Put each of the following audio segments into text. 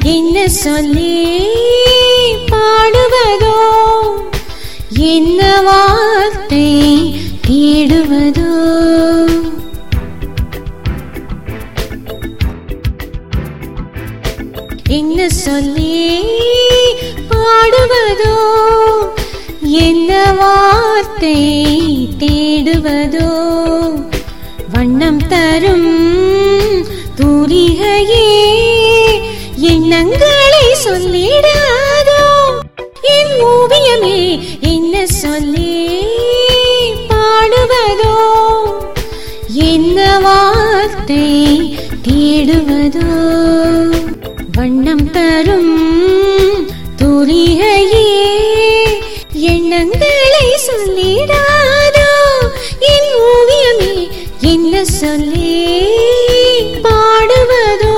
என்ன சொல்லி பாடுவதோ என்ன வார்த்தை தேடுவதோ என்ன சொல்லி பாடுவதோ என்ன வார்த்தை தேடுவதோ வண்ணம் தரும் தூரிகையே எண்ணங்களை சொல்லிடாதோ என் ஓவியமே என்ன சொல்லி பாடுவதோ என்ன வார்த்தை தேடுவதோ வண்ணம் தரும் தூரிகையே எண்ணங்களை சொல்லிடாதோ என் ஓவியமே என்ன சொல்லி பாடுவதோ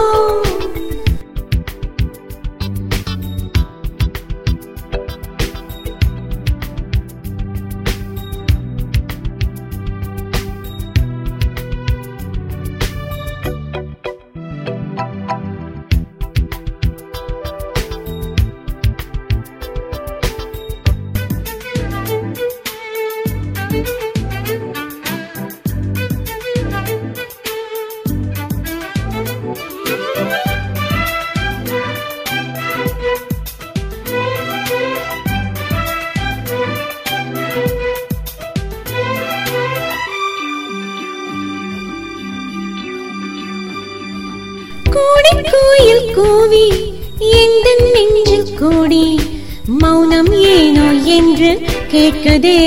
கோடி கோயில் கூவி எந்த நெஞ்சில் கூடி மௌனம் ஏனோ என்று கேட்குதே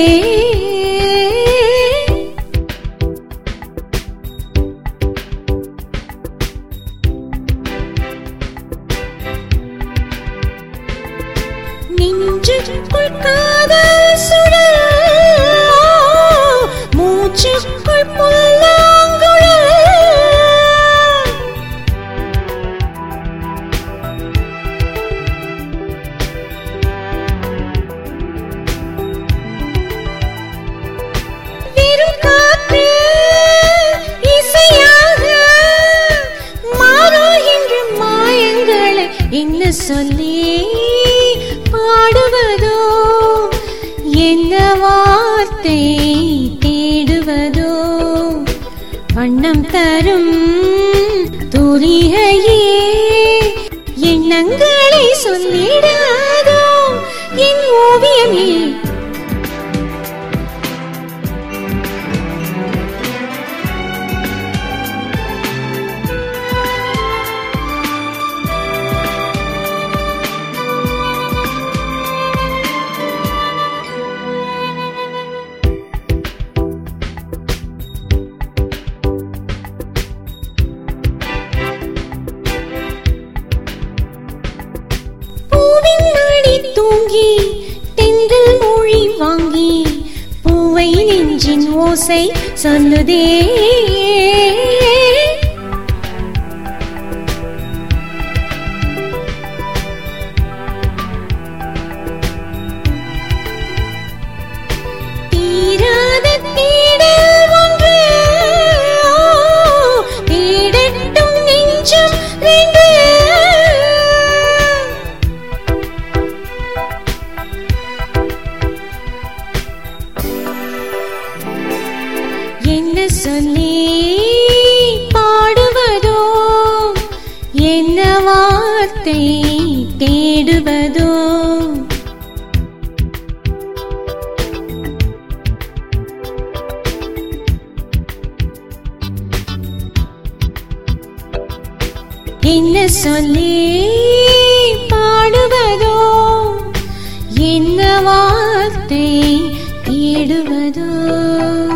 நெஞ்சுக்குள் காதல் சுடல் மூச்சுக்குள் புல்லாங்குழல் வெறும் காற்று இசையாக மாறுகின்ற மாயங்களை என்ன சொல்லி பாடுவதோ என்ன வார்த்தை தேடுவதோ வண்ணம் தரும் தூரிகையே எண்ணங்களை சொல்லிடாதோ என் ஓவியமே பூவின் நாடி தூங்கி தென்றல் மொழி வாங்கி பூவை நெஞ்சின் ஓசை சொல்லுதே தீராத தேடல் ஒன்று ஓ, தேடட்டும் நெஞ்சம் ரெண்டு என்ன சொல்லி பாடுவதோ என்ன வார்த்தை தேடுவதோ என்ன சொல்லி பாடுவதோ என்ன வார்த்தை தேடுவதோ